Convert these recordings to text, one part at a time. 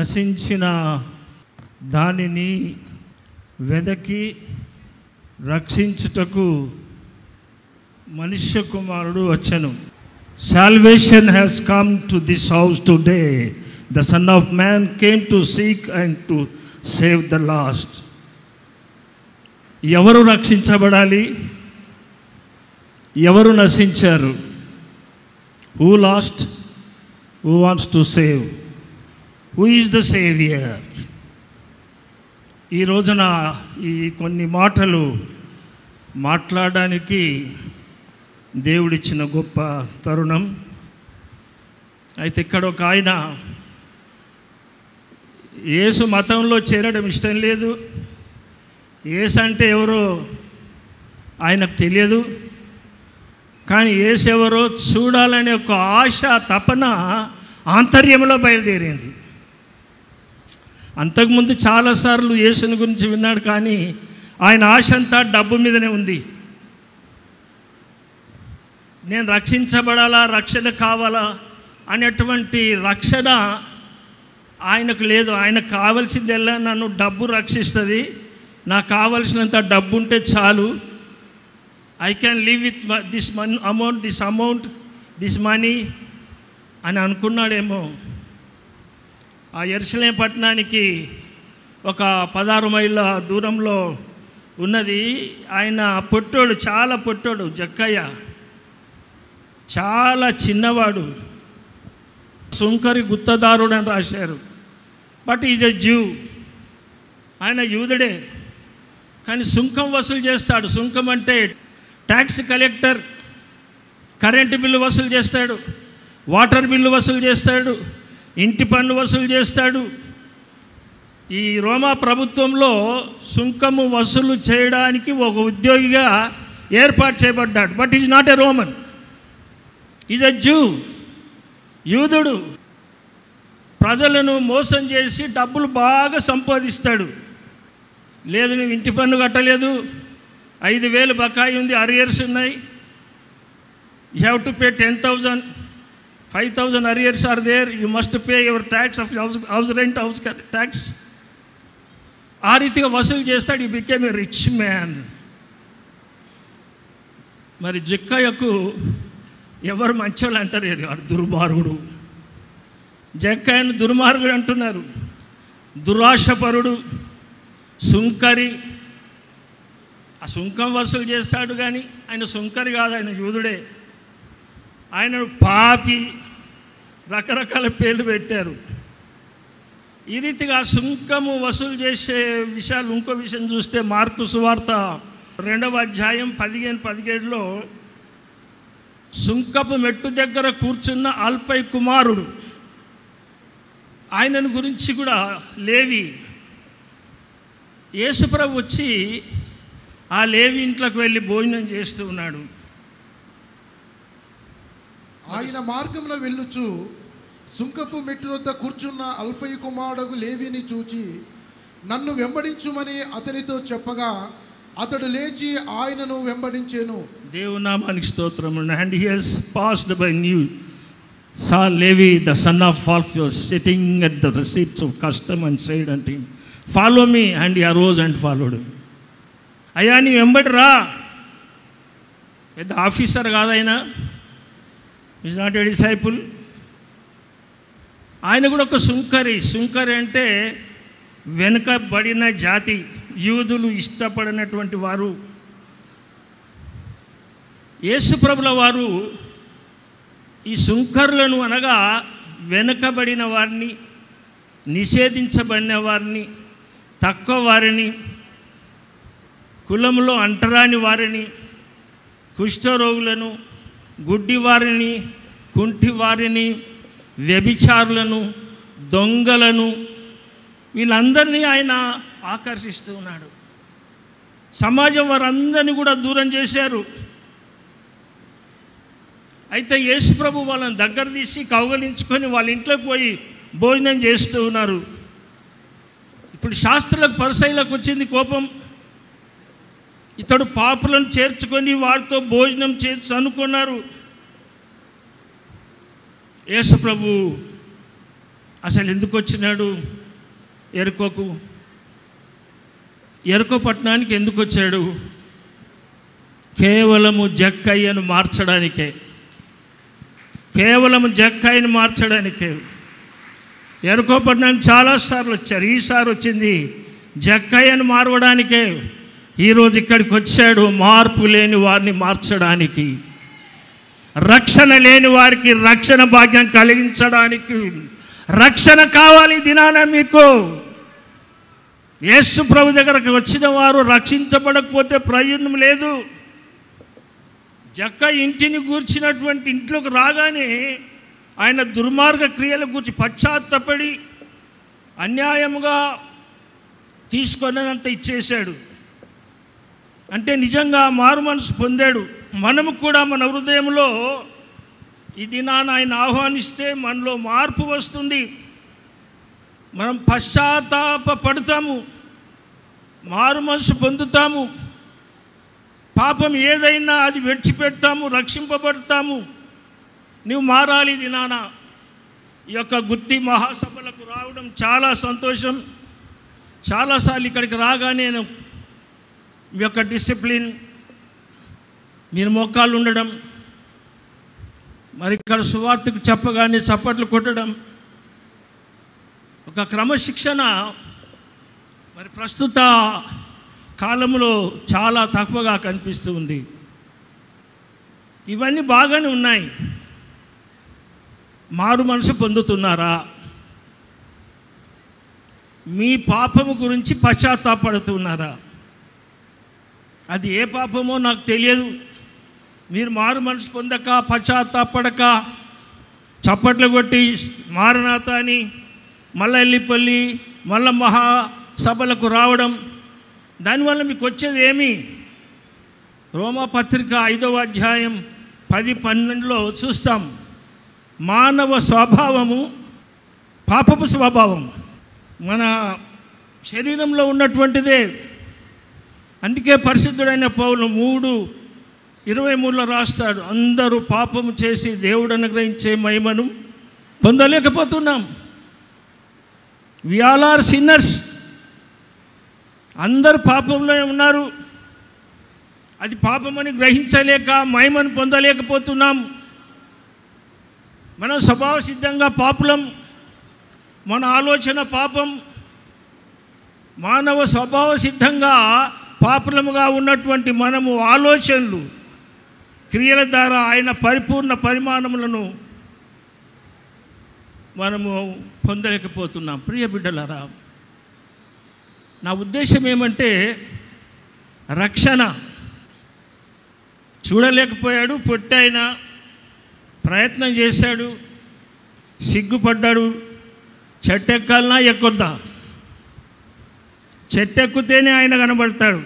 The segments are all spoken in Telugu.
నశించిన దానిని వెదకి రక్షించుటకు మనుష్య కుమారుడు వచ్చను salvation has come to this house today the son of man came to seek and to save the lost ఎవరు రక్షించబడాలి ఎవరు నశించారు who lost who wants to save who is the saviour ఈ రోజున ఈ కొన్ని మాటలు మాట్లాడడానికి దేవుడిచ్చిన గొప్ప తరుణం అయితే ఇక్కడ ఒక ఆయన యేసు మతంలో చేరడం ఇష్టం లేదు యేసు అంటే ఎవరో ఆయనకు తెలియదు కానీ యేసు ఎవరో చూడాలనే ఒక ఆశ తపన ఆంతర్యంలో బయలుదేరింది అంతకుముందు చాలాసార్లు యేసుని గురించి విన్నాడు కానీ ఆయన ఆశ అంతా డబ్బు మీదనే ఉంది నేను రక్షించబడాలా రక్షణ కావాలా అనేటువంటి రక్షణ ఆయనకు లేదు ఆయనకు కావాల్సిందల్లా నన్ను డబ్బు రక్షిస్తుంది నాకు కావలసినంత డబ్బు ఉంటే చాలు I can live with this man amount this amount this money అని అనుకున్నాడేమో ఆ ఎరుసలేం పట్టణానికి ఒక పదహారు మైళ్ళ దూరంలో ఉన్నది ఆయన పొట్టోడు చాలా పొట్టోడు జక్కయ్య చాలా చిన్నవాడు సుంకరి గుత్తదారుడు అని రాశారు బట్ ఈజ్ ఎ జ్యూ ఆయన యూదుడే కానీ సుంకం వసూలు చేస్తాడు సుంకం అంటే ట్యాక్స్ కలెక్టర్ కరెంటు బిల్లు వసూలు చేస్తాడు వాటర్ బిల్లు వసూలు చేస్తాడు ఇంటి పన్ను వసూలు చేస్తాడు ఈ రోమా ప్రభుత్వంలో సుంకము వసూలు చేయడానికి ఒక ఉద్యోగిగా ఏర్పాటు చేయబడ్డాడు but is not a Roman is a Jew యూదుడు ప్రజలను మోసం చేసి డబ్బులు బాగా సంపాదిస్తాడు లేదు నువ్వు ఇంటి పన్ను కట్టలేదు ఐదు వేలు బకాయి ఉంది అరియర్స్ ఉన్నాయి you have to pay ten thousand five thousand arrears are there you must pay your tax of house house rent house tax ఆ రీతిగా వసూలు చేస్తాడు he became a rich man మరి జిక్కయ్యకు ఎవరు మంచోళ్ళు అంటారు ఇది వాడు దుర్మార్గుడు జక్కయ్యను దుర్మార్గుడు అంటున్నారు దురాశపరుడు సుంకరి ఆ సుంకం వసూలు చేస్తాడు కానీ ఆయన సుంకరి కాదు ఆయన యూదుడే ఆయన పాపి రకరకాల పేర్లు పెట్టారు ఈ రీతిగా సుంకము వసూలు చేసే విషయాలు ఇంకో విషయం చూస్తే మార్కు సువార్త రెండవ అధ్యాయం పదిహేను పదిహేడులో సుంకపు మెట్టు దగ్గర కూర్చున్న అల్పై కుమారుడు ఆయనను గురించి కూడా లేవి యేసుప్రభు వచ్చి ఆ లేవి ఇంట్లోకి వెళ్ళి భోజనం చేస్తూ ఉన్నాడు ఆయన మార్గంలో వెళ్ళుచు సుంకపు మెట్టు వద్ద కూర్చున్న అల్ఫయి కుమారుడు లేవిని చూచి నన్ను వెంబడించుమని అతనితో చెప్పగా అతడు లేచి ఆయనను వెంబడించెను దేవునామానికి స్తోత్రం and he has passed by new saw Levi the son of Alphaeus sitting at the receipts of custom and said అంటే follow me and arose and followed అయ్యా నీ వెంబడి రా పెద్ద ఆఫీసర్ కాదైనా ఈజ్ నాట్ ఎ డిసైపుల్ ఆయన కూడా ఒక సుంకరి సుంకరి అంటే వెనుకబడిన జాతి యూదులు ఇష్టపడినటువంటి వారు యేసుప్రభుల వారు ఈ సుంకరులను అనగా వెనుకబడిన వారిని నిషేధించబడిన వారిని తక్కువ వారిని కులంలో అంటరాని వారిని కుష్ఠరోగులను గుడ్డి వారిని కుంటి వారిని వ్యభిచారులను దొంగలను వీళ్ళందరినీ ఆయన ఆకర్షిస్తూ ఉన్నాడు సమాజం వారందరినీ కూడా దూరం చేశారు అయితే యేసుప్రభు వాళ్ళని దగ్గర తీసి కౌగలించుకొని వాళ్ళ ఇంట్లోకి పోయి భోజనం చేస్తూ ఉన్నారు ఇప్పుడు శాస్త్రులకు పరిసైలకు వచ్చింది కోపం ఇతడు పాపులను చేర్చుకొని వారితో భోజనం చేర్చు అనుకున్నారు యేసుప్రభు అసలు ఎందుకు వచ్చినాడు ఎరుకోకు ఎరుకో పట్టణానికి ఎందుకు వచ్చాడు కేవలము జక్కయ్యను మార్చడానికే కేవలం జక్కయ్యను మార్చడానికే ఎరుకో పట్టణానికి చాలాసార్లు వచ్చారు ఈసారి వచ్చింది జక్కయ్యను మారవడానికే ఈరోజు ఇక్కడికి వచ్చాడు మార్పు లేని వారిని మార్చడానికి రక్షణ లేని వారికి రక్షణ భాగ్యం కలిగించడానికి రక్షణ కావాలి ఈ దినాన మీకు యేసు ప్రభు దగ్గరకు వచ్చిన వారు రక్షించబడకపోతే ప్రయోజనం లేదు జక్క ఇంటిని గూర్చినటువంటి ఇంట్లోకి రాగానే ఆయన దుర్మార్గ క్రియల గురించి పశ్చాత్తపడి అన్యాయముగా తీసుకున్నంత ఇచ్చేశాడు అంటే నిజంగా మారు మనసు పొందాడు మనము కూడా మన హృదయంలో ఈ దినాన ఆయన ఆహ్వానిస్తే మనలో మార్పు వస్తుంది మనం పశ్చాత్తాప పడతాము మారు మనసు పొందుతాము పాపం ఏదైనా అది విడిచిపెడతాము రక్షింపబడతాము నువ్వు మారాలి ఇది నాన్న ఈ యొక్క గుత్తి మహాసభలకు రావడం చాలా సంతోషం చాలాసార్లు ఇక్కడికి రాగానే నేను మీ యొక్క డిసిప్లిన్ మీరు మొక్కాలు ఉండడం మరి ఇక్కడ సువార్తకు చెప్పగానే చప్పట్లు కొట్టడం ఒక క్రమశిక్షణ మరి ప్రస్తుత కాలంలో చాలా తక్కువగా కనిపిస్తూ ఉంది ఇవన్నీ బాగానే ఉన్నాయి మారు మనసు పొందుతున్నారా మీ పాపము గురించి పశ్చాత్తాపడుతున్నారా అది ఏ పాపమో నాకు తెలియదు మీరు మారు మనసు పొందక పశ్చాత్తాపడక చప్పట్లు కొట్టి మారనాథ అని మళ్ళా వెళ్ళిపల్లి మళ్ళా మహాసభలకు రావడం దానివల్ల మీకు వచ్చేది ఏమి రోమపత్రిక ఐదవ అధ్యాయం పది పన్నెండులో చూస్తాం మానవ స్వభావము పాపపు స్వభావం మన శరీరంలో ఉన్నటువంటిదే అందుకే పరిశుద్ధుడైన పౌలు మూడు ఇరవై మూడులో రాస్తాడు అందరూ పాపము చేసి దేవుడు అనుగ్రహించే మహిమను పొందలేకపోతున్నాం వి ఆల్ ఆర్ సిన్నర్స్ అందరు పాపంలోనే ఉన్నారు అది పాపమని గ్రహించలేక మహిమను పొందలేకపోతున్నాం మనం స్వభావ సిద్ధంగా పాపులం మన ఆలోచన పాపం మానవ స్వభావ సిద్ధంగా పాపులముగా ఉన్నటువంటి మనము ఆలోచనలు క్రియల ద్వారా ఆయన పరిపూర్ణ పరిమాణములను మనము పొందలేకపోతున్నాం ప్రియ బిడ్డలరా నా ఉద్దేశం ఏమంటే రక్షణ చూడలేకపోయాడు పొట్టైన ప్రయత్నం చేశాడు సిగ్గుపడ్డాడు చెట్టెక్కాలనా ఎక్కొద్దా చెట్టెక్కితేనే ఆయన కనబడతాడు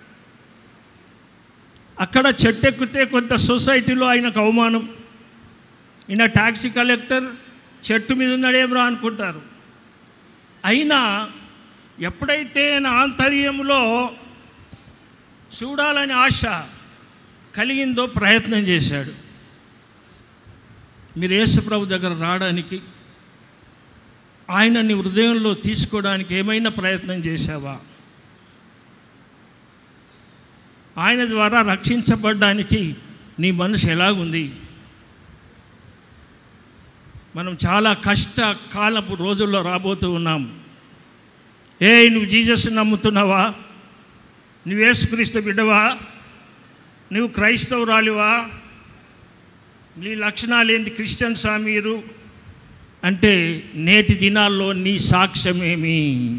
అక్కడ చెట్టెక్కితే కొంత సొసైటీలో ఆయనకు అవమానం ఈయన ట్యాక్సీ కలెక్టర్ చెట్టు మీద ఉన్నాడేమో అనుకుంటారు అయినా ఎప్పుడైతే నా ఆంతర్యంలో చూడాలని ఆశ కలిగిందో ప్రయత్నం చేశాడు మీరు యేసుప్రభు దగ్గర రావడానికి ఆయన నీ హృదయంలో తీసుకోవడానికి ఏమైనా ప్రయత్నం చేశావా ఆయన ద్వారా రక్షించబడడానికి నీ మనసు ఎలాగుంది మనం చాలా కష్ట కాలపు రోజుల్లో రాబోతూ ఉన్నాం ఏ నువ్వు జీసస్ నమ్ముతున్నావా నువ్వు యేసుక్రీస్తు బిడ్డవా నువ్వు క్రైస్తవురాలివా నీ లక్షణాలు ఏంటి క్రిస్టియన్సా మీరు అంటే నేటి దినాల్లో నీ సాక్ష్యమేమి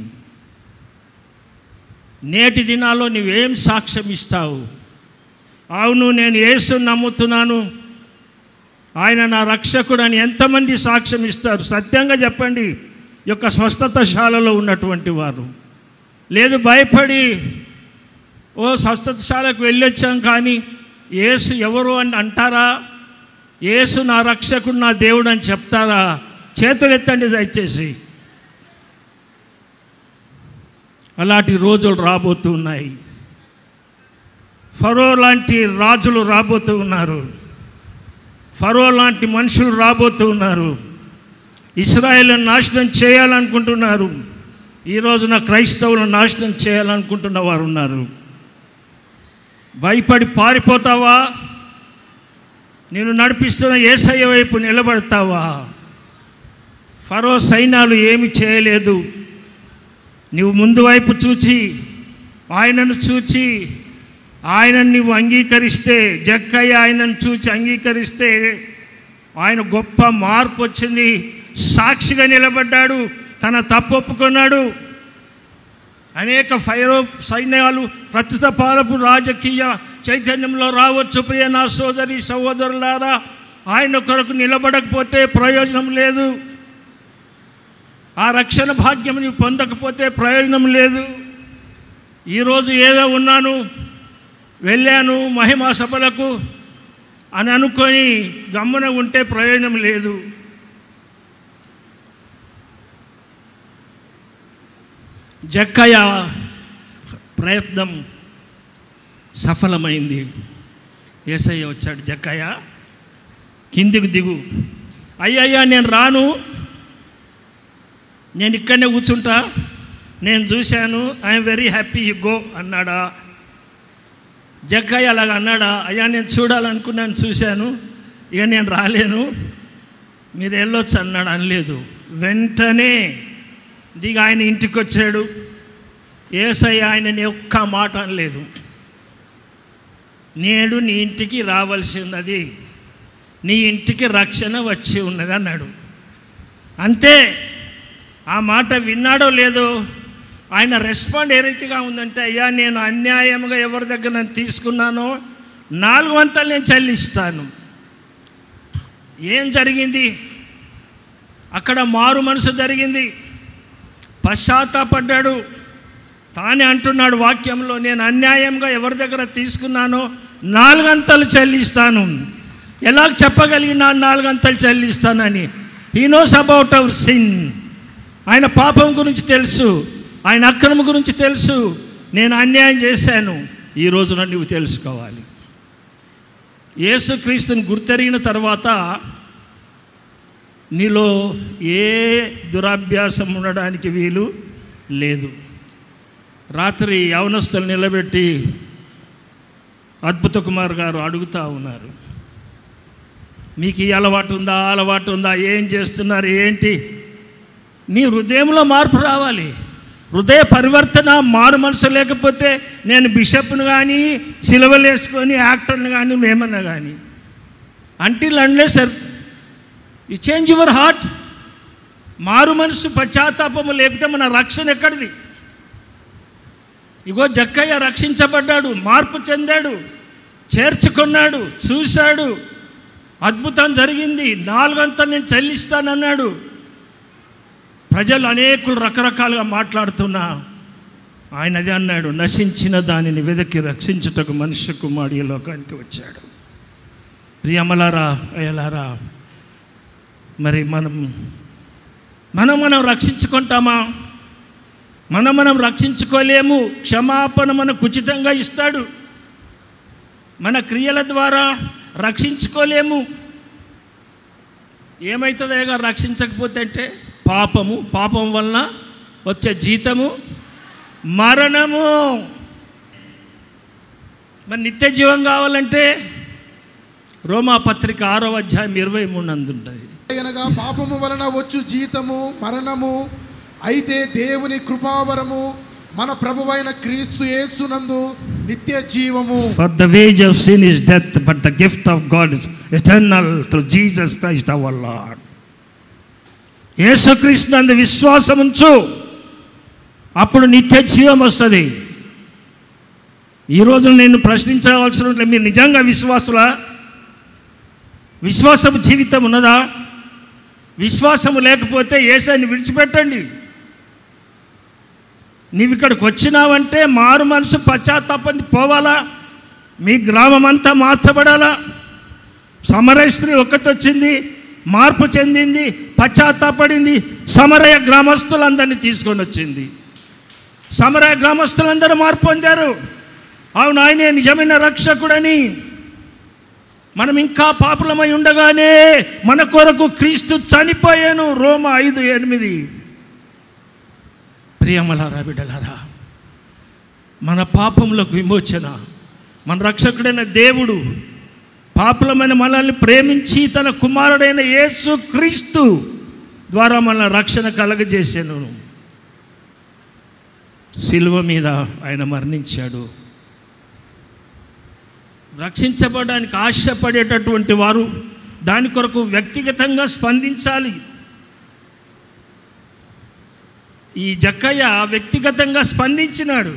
నేటి దినాల్లో నువ్వేం సాక్ష్యం ఇస్తావు అవును నేను యేసు నమ్ముతున్నాను ఆయన నా రక్షకుడు అని ఎంతమంది సాక్ష్యం ఇస్తారు సత్యంగా చెప్పండి ఈ యొక్క స్వస్థతశాలలో ఉన్నటువంటి వారు లేదు భయపడి ఓ స్వస్థతశాలకు వెళ్ళొచ్చాం కానీ యేసు ఎవరు అని అంటారా యేసు నా రక్షకుడు నా దేవుడు అని చెప్తారా చేతులు ఎత్తండి దయచేసి అలాంటి రోజులు రాబోతూ ఉన్నాయి ఫరో లాంటి రాజులు రాబోతూ ఉన్నారు ఫరో లాంటి మనుషులు రాబోతూ ఉన్నారు ఇస్రాయేల్ని నాశనం చేయాలనుకుంటున్నారు ఈ రోజున క్రైస్తవులను నాశనం చేయాలనుకుంటున్న వారు ఉన్నారు భయపడి పారిపోతావా నేను నడిపిస్తున్న ఏసయ్య వైపు నిలబడతావా ఫరో సైన్యాలు ఏమి చేయలేదు నువ్వు ముందు వైపు చూచి ఆయనను చూచి ఆయనను నువ్వు అంగీకరిస్తే జక్కయ్య ఆయనను చూచి అంగీకరిస్తే ఆయన గొప్ప మార్పు వచ్చింది సాక్షిగా నిలబడ్డాడు తన తప్పు ఒప్పుకున్నాడు అనేక ఫైరో సైన్యాలు ప్రస్తుత పాలపు రాజకీయ చైతన్యంలో రావచ్చు ప్రియ నా సోదరి సహోదరులారా ఆయన కొరకు నిలబడకపోతే ప్రయోజనం లేదు ఆ రక్షణ భాగ్యం నీవు పొందకపోతే ప్రయోజనం లేదు ఈరోజు ఏదో ఉన్నాను వెళ్ళాను మహిమా సభలకు అని అనుకొని గమ్మున ఉంటే ప్రయోజనం లేదు జక్కయ్య ప్రయత్నం సఫలమైంది ఏసయ్య వచ్చాడు జక్కయ్య కిందికి దిగు అయ్యయ్యా నేను రాను నేను ఇక్కడనే కూర్చుంటా నేను చూశాను I'm very happy you go అన్నాడా జక్కయ్య అలాగ అన్నాడా అయ్యా నేను చూడాలనుకున్నాను చూశాను ఇక నేను రాలేను మీరు వెళ్ళొచ్చు అన్నాడు అనలేదు వెంటనే దిగి ఆయన ఇంటికి వచ్చాడు ఏసయ్య ఆయనని ఒక్క మాట అనలేదు నేడు నీ ఇంటికి రావాల్సి ఉన్నది నీ ఇంటికి రక్షణ వచ్చి ఉన్నది అన్నాడు అంతే ఆ మాట విన్నాడో లేదో ఆయన రెస్పాండ్ ఏ రీతిగా ఉందంటే అయ్యా నేను అన్యాయంగా ఎవరి దగ్గర నేను తీసుకున్నానో నాలుగు వంతలు నేను చెల్లిస్తాను ఏం జరిగింది అక్కడ మారు మనసు జరిగింది పశ్చాత్తాపడ్డాడు తానే అంటున్నాడు వాక్యంలో నేను అన్యాయంగా ఎవరి దగ్గర తీసుకున్నానో నాలుగంతలు చెల్లిస్తాను ఎలా చెప్పగలిగినా నాలుగంతలు చెల్లిస్తానని he knows about our sin ఆయన పాపం గురించి తెలుసు ఆయన అక్రమ గురించి తెలుసు నేను అన్యాయం చేశాను ఈ రోజున నువ్వు తెలుసుకోవాలి యేసుక్రీస్తుని గుర్తెరిగిన తర్వాత నీలో ఏ దురాభ్యాసం ఉండడానికి వీలు లేదు రాత్రి యవనస్తులు నిలబెట్టి అద్భుత కుమార్ గారు అడుగుతూ ఉన్నారు మీకు ఈ అలవాటు ఉందా ఆ అలవాటు ఉందా ఏం చేస్తున్నారు ఏంటి నీ హృదయంలో మార్పు రావాలి హృదయ పరివర్తన మారు మనసు లేకపోతే నేను బిషప్ను కానీ సిలవలు వేసుకొని యాక్టర్ని కానీ ఏమన్నా కానీ అంటిల్ అండ్లే sir you change your heart మారు మనసు పశ్చాత్తాపము లేకపోతే మన రక్షణ ఎక్కడిది ఇగో జక్కయ్య రక్షించబడ్డాడు మార్పు చెందాడు చేర్చుకున్నాడు చూశాడు అద్భుతం జరిగింది నాలుగంతలు నేను చెల్లిస్తానన్నాడు ప్రజలు అనేకులు రకరకాలుగా మాట్లాడుతున్నా ఆయన అదే అన్నాడు నశించిన దానిని వెదకి రక్షించుటకు మనుష్య కుమారుడు ఈ లోకానికి వచ్చాడు ప్రియమలారా అయ్యలారా మరి మనం మనం మనం రక్షించుకుంటామా మనం మనం రక్షించుకోలేము క్షమాపణ మనకు ఉచితంగా ఇస్తాడు మన క్రియల ద్వారా రక్షించుకోలేము ఏమవుతుందో రక్షించకపోతే అంటే పాపము పాపం వలన వచ్చే జీతము మరణము మరి నిత్య జీవం కావాలంటే రోమా పత్రిక ఆరో అధ్యాయం ఇరవై మూడు అందుంటుంది అనగా పాపము వలన వచ్చు జీతము మరణము అయితే దేవుని కృపావరము మన ప్రభువైన క్రీస్తు యేసునందు నిత్య జీవము For the wage of sin is death, but the gift of God is eternal through Jesus Christ our Lord. యేసుక్రీస్తు నందు విశ్వాసం ఉంచు అప్పుడు నిత్య జీవం వస్తుంది ఈరోజు నేను ప్రశ్నించవలసిన ఉంటే మీరు నిజంగా విశ్వాసులా విశ్వాసము జీవితం ఉన్నదా విశ్వాసము లేకపోతే ఏసాన్ని విడిచిపెట్టండి నీవు ఇక్కడికి వచ్చినావంటే మారు మనసు పశ్చాత్తాపం పోవాలా మీ గ్రామం అంతా మార్చబడాలా సమరయ స్త్రీ ఒక్కటి వచ్చింది మార్పు చెందింది పశ్చాత్తాపడింది సమరయ గ్రామస్తులందరినీ తీసుకొని వచ్చింది సమరయ గ్రామస్తులందరూ మార్పు పొందారు అవును ఆయనే నిజమైన రక్షకుడని మనం ఇంకా పాపులమై ఉండగానే మన కొరకు క్రీస్తు చనిపోయాను రోమ ఐదు ఎనిమిది ప్రియమలారా బిడ్డలారా మన పాపములకు విమోచన మన రక్షకుడైన దేవుడు పాపులమైన మనల్ని ప్రేమించి తన కుమారుడైన యేసు క్రీస్తు ద్వారా మన రక్షణ కలగజేసాను శిలువ మీద ఆయన మరణించాడు రక్షించబడడానికి ఆశపడేటటువంటి వారు దాని కొరకు వ్యక్తిగతంగా స్పందించాలి ఈ జక్కయ్య వ్యక్తిగతంగా స్పందించినాడు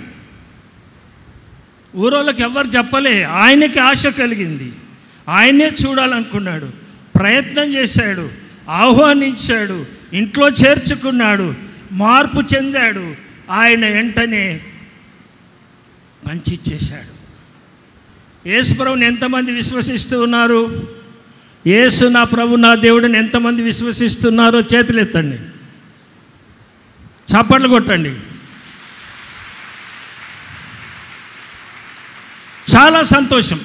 ఊరోళ్ళకి ఎవరు చెప్పలే ఆయనకి ఆశ కలిగింది ఆయనే చూడాలనుకున్నాడు ప్రయత్నం చేశాడు ఆహ్వానించాడు ఇంట్లో చేర్చుకున్నాడు మార్పు చెందాడు ఆయన వెంటనే పంచిచ్చేశాడు యేసుప్రభుని ఎంతమంది విశ్వసిస్తూ ఉన్నారు యేసు నా ప్రభు నా దేవుడిని ఎంతమంది విశ్వసిస్తున్నారో చేతులు ఎత్తండి చప్పట్లు కొట్టండి చాలా సంతోషం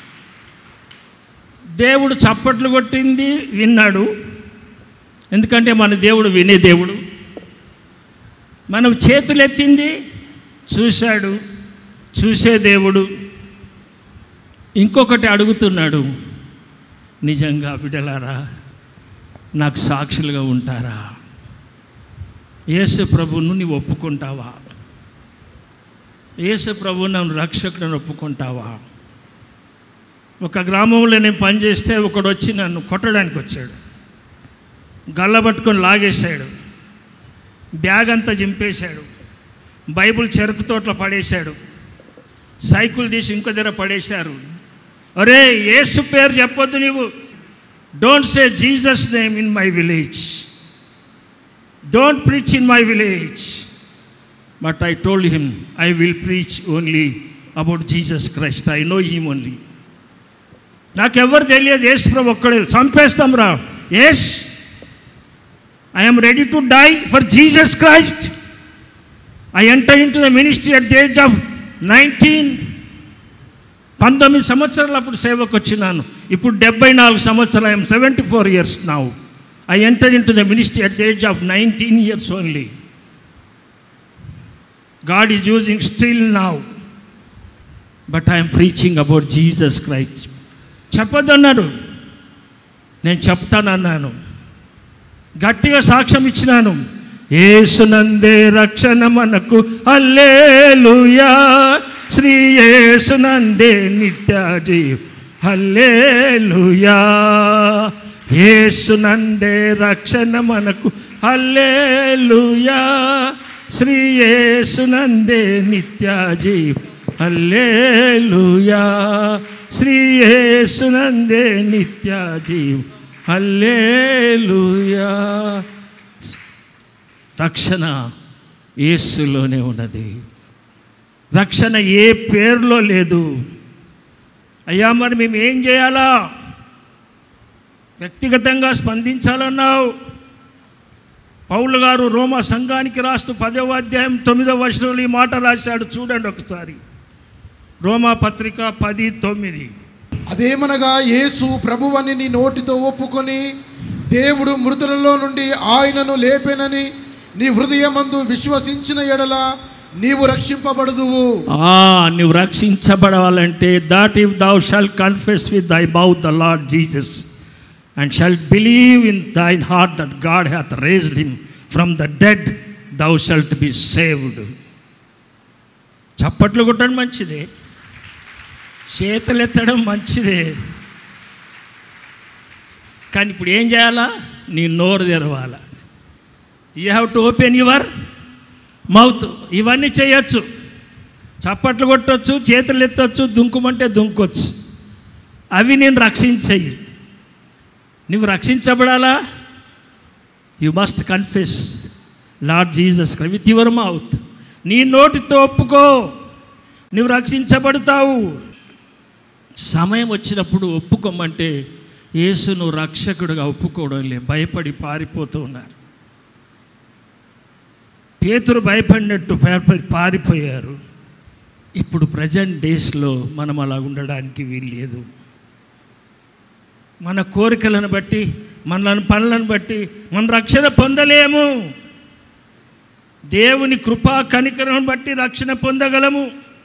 దేవుడు చప్పట్లు కొట్టింది విన్నాడు ఎందుకంటే మన దేవుడు వినే దేవుడు మనం చేతులు ఎత్తింది చూశాడు చూసే దేవుడు ఇంకొకటి అడుగుతున్నాడు నిజంగా బిడ్డలారా నాకు సాక్షులుగా ఉంటారా యేసు ప్రభువును నీవు ఒప్పుకుంటావా యేసు ప్రభువు నన్ను రక్షకుడని ఒప్పుకుంటావా ఒక గ్రామంలో నేను పనిచేస్తే ఒకడు వచ్చి నన్ను కొట్టడానికి వచ్చాడు గల్ల పట్టుకొని లాగేశాడు బ్యాగ్ అంతా చింపేశాడు బైబిల్ చెరుకు తోటలో పడేశాడు సైకిల్ తీసి ఇంకో దగ్గర పడేశారు అరే యేసు పేరు చెప్పొద్దు నీవు don't say Jesus name in my village don't preach in my village but I told him I will preach only about Jesus Christ I know him only నాకెవ్వరు తెలియదు యేసు ప్రభు ఒక్కడే చంపేస్తాం రా yes I'm ready to die for Jesus Christ I enter into the ministry at the age of nineteen పంతొమ్మిది సంవత్సరాలు అప్పుడు సేవకు వచ్చినాను ఇప్పుడు డెబ్బై నాలుగు సంవత్సరాలు I'm seventy four years now I enter into the ministry at the age of nineteen years only God is using still now but I'm preaching about Jesus Christ చెప్పొద్దన్నాడు నేను చెప్తానన్నాను గట్టిగా సాక్ష్యం ఇచ్చినాను ఏసునందే రక్షణ మనకు హల్లేలుయా శ్రీ యేసునందే నిత్య జీవ హల్లేలుయా యేసునందే రక్షణ మనకు హల్లేలుయా శ్రీ యేసునందే నిత్య జీవ హల్లేలుయా శ్రీ యేసునందే నిత్య జీవ హల్లేలుయా రక్షణ యేసులోనే ఉన్నది రక్షణ ఏ పేరులో లేదు అయ్యా మరి మేము ఏం చేయాలా వ్యక్తిగతంగా స్పందించాలన్నావు పౌలు గారు రోమా సంఘానికి రాస్తూ పదవ అధ్యాయం తొమ్మిదవ వర్షంలో ఈ మాట రాశాడు చూడండి ఒకసారి రోమా పత్రిక పది తొమ్మిది అదేమనగా యేసు ప్రభువని నీ నోటితో ఒప్పుకొని దేవుడు మృతులలో నుండి ఆయనను లేపెనని నీ హృదయమందు విశ్వసించిన ఎడల నీవు రక్షింపబడదువు ఆ నువ్వు రక్షించబడాలంటే that if thou shall confess with thy mouth the Lord Jesus and shall believe in thine heart that God hath raised him from the dead thou shalt be saved చప్పట్లు కొట్టడం మంచిదే చేతులు ఎత్తడం మంచిదే కానీ ఇప్పుడు ఏం చేయాలా నీ నోరు తెరవాలా you have to open your mouth ఇవన్నీ చేయొచ్చు చప్పట్లు కొట్టొచ్చు చేతులు ఎత్తొచ్చు దుంకుమంటే దుంకొచ్చు అవి నేను రక్షించయి నువ్వు రక్షించబడాలా you must confess Lord Jesus with your mouth నీ నోటితో ఒప్పుకో నువ్వు రక్షించబడతావు సమయం వచ్చినప్పుడు ఒప్పుకోమంటే యేసును రక్షకుడుగా ఒప్పుకోవడం లే భయపడి పారిపోతూ ఉన్నారు పేతురు భయపడినట్టు భయపడి పారిపోయారు ఇప్పుడు ప్రజెంట్ డేస్లో మనం అలా ఉండడానికి వీల్లేదు మన కోరికలను బట్టి మన పనులను బట్టి మన రక్షణ పొందలేము దేవుని కృపా కనికరం బట్టి రక్షణ పొందగలము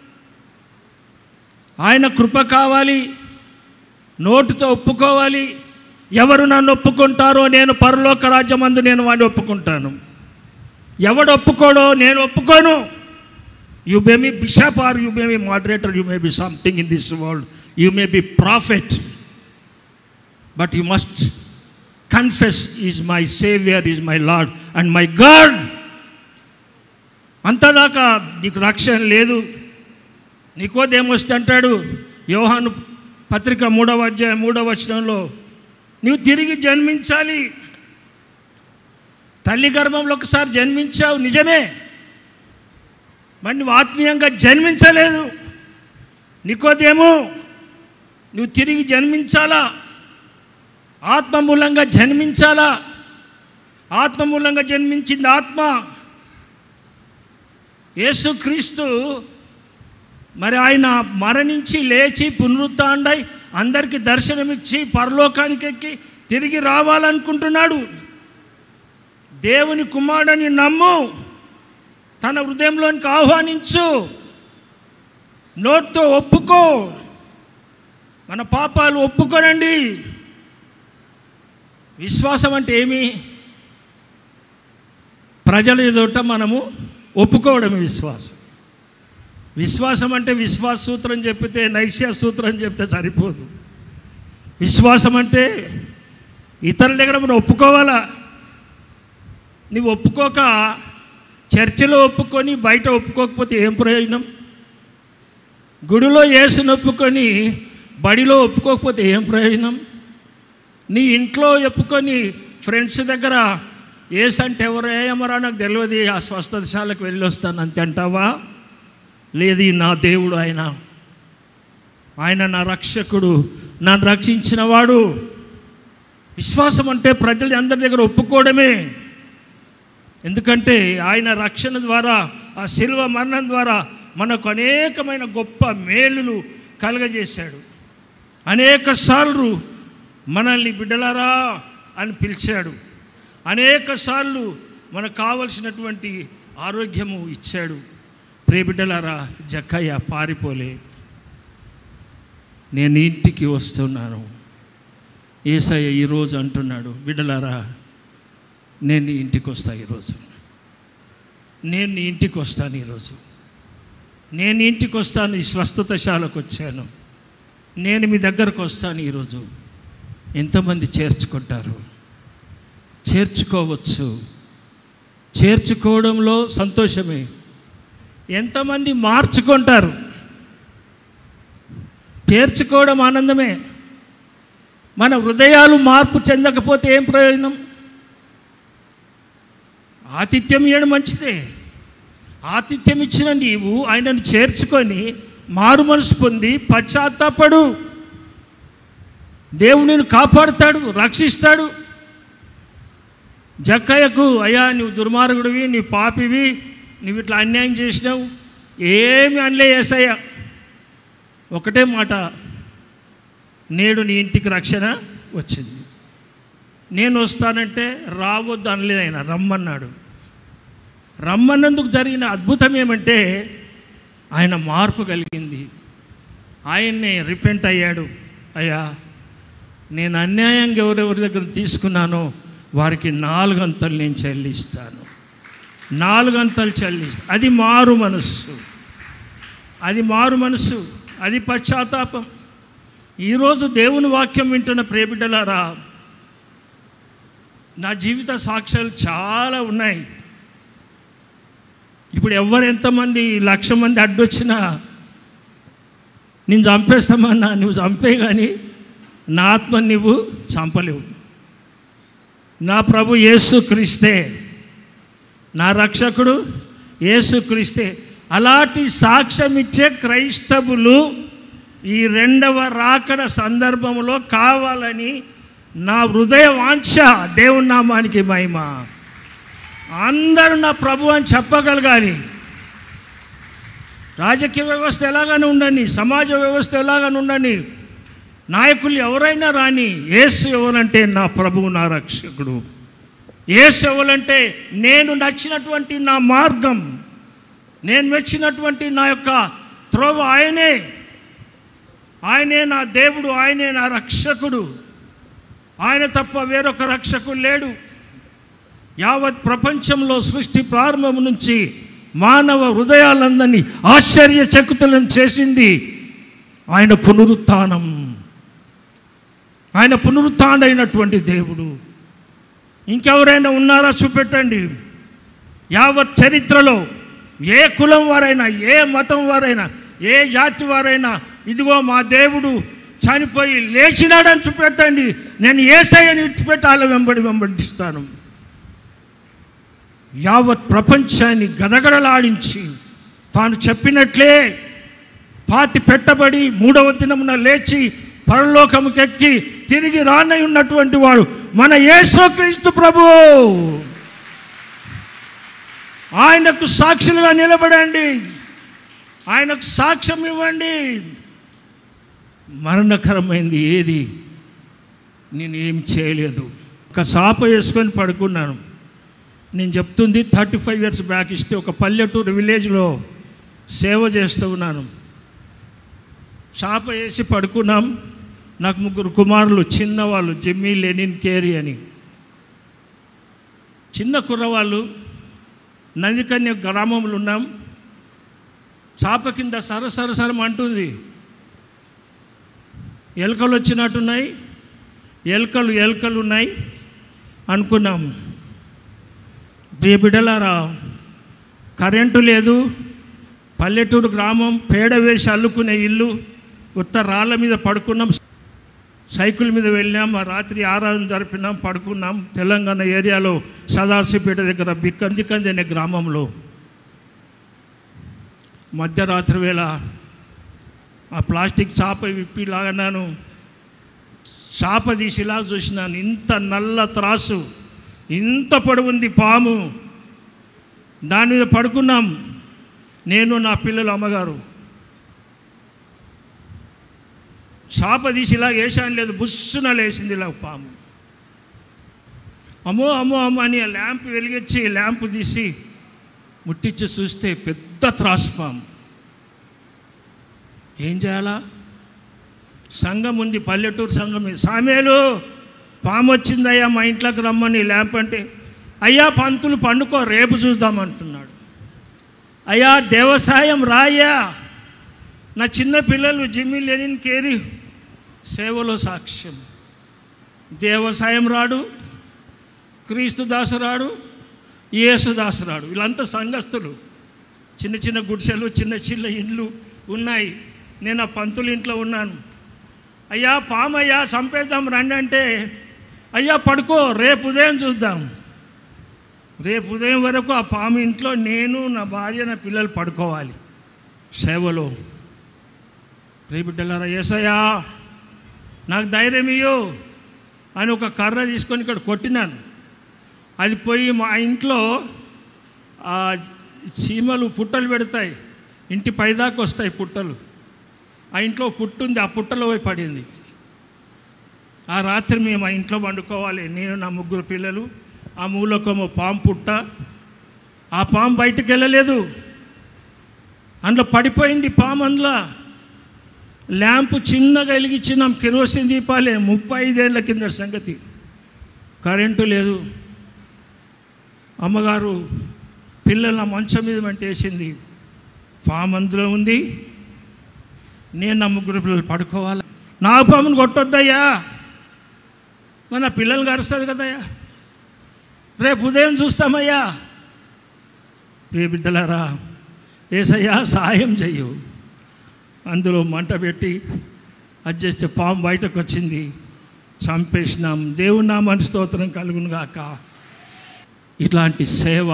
ఆయన కృప కావాలి నోటుతో ఒప్పుకోవాలి ఎవరు నన్ను ఒప్పుకుంటారో నేను పరలోక రాజ్యమందు నేను వాడిని ఒప్పుకుంటాను ఎవడు ఒప్పుకోడో నేను ఒప్పుకోను you may be bishop or you may be moderator you may be something in this world you may be prophet but you must confess is my saviour is my Lord and my God అంతదాకా నీకు రక్షణ లేదు నీకోదేమొస్తే అంటాడు యోహాను పత్రిక మూడవ అధ్యాయం మూడవ వచనంలో నువ్వు తిరిగి జన్మించాలి తల్లి గర్భంలో ఒకసారి జన్మించావు నిజమే మరి నువ్వు ఆత్మీయంగా జన్మించలేదు నీకోదేమో నువ్వు తిరిగి జన్మించాలా ఆత్మ మూలంగా జన్మించాలా ఆత్మ మూలంగా జన్మించింది ఆత్మ యేసుక్రీస్తు మరి ఆయన మరణించి లేచి పునరుత్డై అందరికీ దర్శనమిచ్చి పరలోకానికి ఎక్కి తిరిగి రావాలనుకుంటున్నాడు దేవుని కుమారుడని నమ్ము తన హృదయంలోనికి ఆహ్వానించు నోట్తో ఒప్పుకో మన పాపాలు ఒప్పుకోనండి విశ్వాసం అంటే ఏమి ప్రజల ఎదుట మనము ఒప్పుకోవడమే విశ్వాసం విశ్వాసం అంటే విశ్వాస సూత్రం చెప్పితే నైశ్య సూత్రం చెప్తే సరిపోదు విశ్వాసం అంటే ఇతరుల దగ్గర మనం ఒప్పుకోవాలా నువ్వు ఒప్పుకోక చర్చిలో ఒప్పుకొని బయట ఒప్పుకోకపోతే ఏం ప్రయోజనం గుడిలో యేసుని ఒప్పుకొని బడిలో ఒప్పుకోకపోతే ఏం ప్రయోజనం నీ ఇంట్లో ఒప్పుకొని ఫ్రెండ్స్ దగ్గర ఏసు అంటే ఎవరు ఏమరా నాకు తెలియదు ఆ స్వస్థతశాలకు వెళ్ళి వస్తాను అంతే అంటావా లేదు ఈ నా దేవుడు ఆయన ఆయన నా రక్షకుడు నన్ను రక్షించినవాడు విశ్వాసం అంటే ప్రజలు అందరి దగ్గర ఒప్పుకోవడమే ఎందుకంటే ఆయన రక్షణ ద్వారా ఆ శిల్వ మరణం ద్వారా మనకు అనేకమైన గొప్ప మేలులు కలగజేశాడు అనేక సార్లు మనల్ని బిడ్డలారా అని పిలిచాడు అనేక సార్లు మనకు కావలసినటువంటి ఆరోగ్యము ఇచ్చాడు ప్రేబిడ్డలారా జక్కయ్య పారిపోలే నేను ఇంటికి వస్తున్నాను ఏసయ్య ఈరోజు అంటున్నాడు బిడ్డలారా నేను నీ ఇంటికి వస్తా ఈరోజు నేను నీ ఇంటికి వస్తాను ఈరోజు నేను ఇంటికి వస్తాను ఈ స్వస్థతశాలకు వచ్చాను నేను మీ దగ్గరకు వస్తాను ఈరోజు ఎంతమంది చేర్చుకుంటారు చేర్చుకోవచ్చు చేర్చుకోవడంలో సంతోషమే ఎంతమంది మార్చుకుంటారు చేర్చుకోవడం ఆనందమే మన హృదయాలు మార్పు చెందకపోతే ఏం ప్రయోజనం ఆతిథ్యం ఇవ్వడం మంచిదే ఆతిథ్యం ఇచ్చిన నీవు ఆయనను చేర్చుకొని మారు మనసు పొంది పశ్చాత్తాపడు దేవుడు నేను కాపాడుతాడు రక్షిస్తాడు జక్కయ్యకు అయ్యా నువ్వు దుర్మార్గుడివి నీ పాపివి నువ్వు ఇట్లా అన్యాయం చేసినావు ఏమి అనలే ఏసయ్య ఒకటే మాట నేడు నీ ఇంటికి రక్షణ వచ్చింది నేను వస్తానంటే రావద్దు అనలేదు ఆయన రమ్మన్నాడు రమ్మన్నందుకు జరిగిన అద్భుతం ఏమంటే ఆయన మార్పు కలిగింది ఆయన్నే రిపెంట్ అయ్యాడు అయ్యా నేను అన్యాయంగా ఎవరెవరి దగ్గర తీసుకున్నానో వారికి నాలుగంతలు నేను చెల్లిస్తాను నాలుగంతలు చెల్లిస్తాను అది మారు మనస్సు అది మారు మనస్సు అది పశ్చాత్తాపం ఈరోజు దేవుని వాక్యం వింటున్న ప్రేబిడ్డలారా నా జీవిత సాక్ష్యాలు చాలా ఉన్నాయి ఇప్పుడు ఎవరు ఎంతమంది లక్ష మంది అడ్డొచ్చినా నేను చంపేస్తామన్నా నువ్వు చంపే కానీ నా ఆత్మ నువ్వు చంపలేవు నా ప్రభు యేసు క్రీస్తే నా రక్షకుడు యేసు క్రీస్తే అలాంటి సాక్ష్యం ఇచ్చే క్రైస్తవులు ఈ రెండవ రాకడ సందర్భంలో కావాలని నా హృదయ వాంఛ దేవుని నామానికి మహిమ అందరూ నా ప్రభు అని చెప్పగలగాలి రాజకీయ వ్యవస్థ ఎలాగని ఉండని సమాజ వ్యవస్థ ఎలాగని ఉండని నాయకులు ఎవరైనా రాని ఏసు ఎవరంటే నా ప్రభువు నా రక్షకుడు ఏసు ఎవరంటే నేను నచ్చినటువంటి నా మార్గం నేను మెచ్చినటువంటి నా యొక్క త్రోవ ఆయనే ఆయనే నా దేవుడు ఆయనే నా రక్షకుడు ఆయన తప్ప వేరొక రక్షకుడు లేడు యావత్ ప్రపంచంలో సృష్టి ప్రారంభం నుంచి మానవ హృదయాలందరినీ ఆశ్చర్యచకుతులను చేసింది ఆయన పునరుత్థానం ఆయన పునరుత్థానైనటువంటి దేవుడు ఇంకెవరైనా ఉన్నారా చూపెట్టండి యావత్ చరిత్రలో ఏ కులం వారైనా ఏ మతం వారైనా ఏ జాతి వారైనా ఇదిగో మా దేవుడు చనిపోయి లేచినాడని చూపెట్టండి నేను ఏసయ్యని విడిచిపెట్టాలి వెంబడి వెంబడిస్తాను యావత్ ప్రపంచాన్ని గదగడలాడించి తాను చెప్పినట్లే పాతి పెట్టబడి మూడవ దినమున లేచి పరలోకముకెక్కి తిరిగి రానై ఉన్నటువంటి వాడు మన యేసుక్రీస్తు ప్రభు ఆయనకు సాక్షులుగా నిలబడండి ఆయనకు సాక్ష్యం ఇవ్వండి మరణకరమైంది ఏది నేను ఏం చేయలేదు ఒక సాప వేసుకొని పడుకున్నాను నేను చెప్తుంది థర్టీ ఫైవ్ ఇయర్స్ బ్యాక్ ఇస్తే ఒక పల్లెటూరు విలేజ్లో సేవ చేస్తూ ఉన్నాను చాప వేసి పడుకున్నాం నాకు ముగ్గురు కుమారులు చిన్నవాళ్ళు జమ్మీ లెనిన్ కేరీ అని చిన్న కుర్రవాళ్ళు నందికన్య గ్రామంలో ఉన్నాం చాప కింద సర సర సరం అంటుంది ఎలుకలు వచ్చినట్టున్నాయి ఎలుకలు ఎలుకలు ఉన్నాయి అనుకున్నాం ప్రియ బిడ్డలారా కరెంటు లేదు పల్లెటూరు గ్రామం పేడ వేసి అల్లుకునే ఇల్లు ఉత్త రాళ్ళ మీద పడుకున్నాం సైకిల్ మీద వెళ్ళాం ఆ రాత్రి ఆరాధన జరిపినాం పడుకున్నాం తెలంగాణ ఏరియాలో సదాశివపేట దగ్గర బిక్కందికంది అనే గ్రామంలో మధ్యరాత్రి వేళ ఆ ప్లాస్టిక్ చాప విప్పి లాగన్నాను చాప తీసి ఇలా చూసినాను ఇంత నల్ల త్రాసు ఇంత పొడవుంది పాము దాని మీద పడుకున్నాం నేను నా పిల్లలు అమ్మగారు చాప తీసి ఇలా వేసాను లేదు బుస్సున లేచింది ఇలా పాము అమ్మో అమ్మో అమ్మో అని ఆ ల్యాంప్ వెలిగించి ల్యాంప్ తీసి ముట్టించి చూస్తే పెద్ద త్రాసు పాము ఏం చేయాలా సంఘం ఉంది పల్లెటూరు సంఘం ఉంది. సామేలు పాము వచ్చిందయ్యా మా ఇంట్లోకి రమ్మని ల్యాంప్ అంటే అయ్యా పంతులు పండుకో రేపు చూద్దామంటున్నాడు అయ్యా దేవసాయం రాయ్యా నా చిన్న పిల్లలు జిమ్మి లెనిన్ కేరి సేవలో సాక్ష్యం దేవసాయం రాడు క్రీస్తు దాసు రాడు యేసు దాసు రాడు వీళ్ళంతా సంఘస్థులు చిన్న చిన్న గుడిసెలు చిన్న చిన్న ఇండ్లు ఉన్నాయి నేను ఆ పంతులు ఇంట్లో ఉన్నాను అయ్యా పామయ్యా చంపేద్దాం రండి అంటే అయ్యా పడుకో రేపు ఉదయం చూద్దాం రేపు ఉదయం వరకు ఆ పాము ఇంట్లో నేను నా భార్య నా పిల్లలు పడుకోవాలి సేవలో రేపిడ్డలారా ఏసయ్యా నాకు ధైర్యం ఇయ్యు అని ఒక కర్ర తీసుకొని ఇక్కడ కొట్టినాను అది పోయి మా ఇంట్లో ఆ చీమలు పుట్టలు పెడతాయి ఇంటి పైదాకా వస్తాయి పుట్టలు ఆ ఇంట్లో పుట్టు ఉంది ఆ పుట్టలో పోయి పడింది ఆ రాత్రి మేము ఆ ఇంట్లో వండుకోవాలి నేను నా ముగ్గురు పిల్లలు ఆ మూలకము పాము పుట్ట ఆ పాము బయటకు వెళ్ళలేదు అందులో పడిపోయింది పాము అందులో ల్యాంపు చిన్నగా వెలిగించినాం కిరోసిన్ దీపాలే ముప్పై ఐదేళ్ల కింద సంగతి కరెంటు లేదు అమ్మగారు పిల్లల మంచం మీద వెంటేసింది పాము అందులో ఉంది నేను నా ముగ్గురు పిల్లలు పడుకోవాలి నా పామును కొట్టొద్దయ్యా మరి నా పిల్లలు కరుస్తుంది కదయ్యా రేపు ఉదయం చూస్తామయ్యా ప్రియ బిడ్డలారా ఏసయ్యా సాయం చెయ్యు అందులో మంట పెట్టి అది చేస్తే పాము బయటకు వచ్చింది చంపేసినాం దేవుని నామాని స్తోత్రం కలుగును గాక ఇట్లాంటి సేవ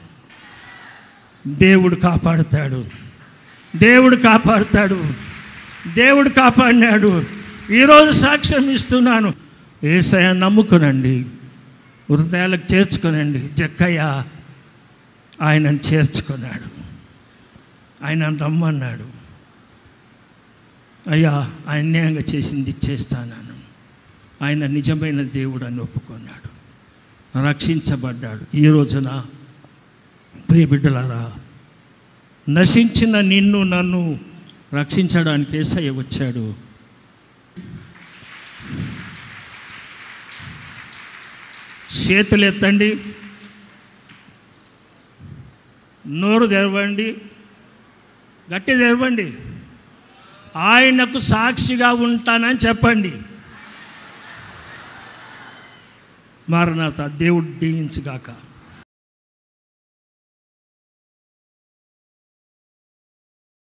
దేవుడు కాపాడుతాడు దేవుడు కాపాడుతాడు దేవుడు కాపాడినాడు ఈరోజు సాక్ష్యం ఇస్తున్నాను ఏసయ నమ్ముకునండి హృదయాలకు చేర్చుకునండి జక్కయ్య ఆయనను చేర్చుకున్నాడు ఆయన రమ్మన్నాడు అయ్యా అన్యాయంగా చేసింది ఇచ్చేస్తానను ఆయన నిజమైన దేవుడు అని ఒప్పుకున్నాడు రక్షించబడ్డాడు ఈ రోజున ప్రియ బిడ్డలారా నశించిన నిన్ను నన్ను రక్షించడానికి ఏసయ్య వచ్చాడు చేతులు ఎత్తండి నోరు తెరవండి గట్టి తెరవండి ఆయనకు సాక్షిగా ఉంటానని చెప్పండి మారనాథ దేవుడు దీవించుగాక